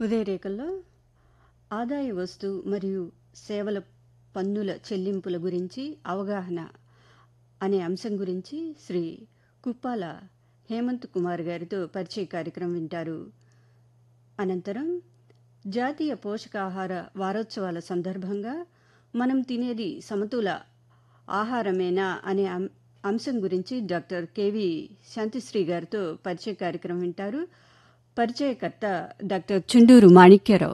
ఉదయరేఖల్లో ఆదాయ వస్తు మరియు సేవల పన్నుల చెల్లింపుల గురించి అవగాహన అనే అంశం గురించి శ్రీ కుప్పాల హేమంత్ కుమార్ గారితో పరిచయ కార్యక్రమం వింటారు అనంతరం జాతీయ పోషకాహార వారోత్సవాల సందర్భంగా మనం తినేది సమతుల ఆహారమేనా అనే అం- అంశం గురించి డాక్టర్ కెవి శాంతిశ్రీ గారితో పరిచయ కార్యక్రమం వింటారు పరిచయకర్త డాక్టర్ చుండూరు మాణిక్యరావు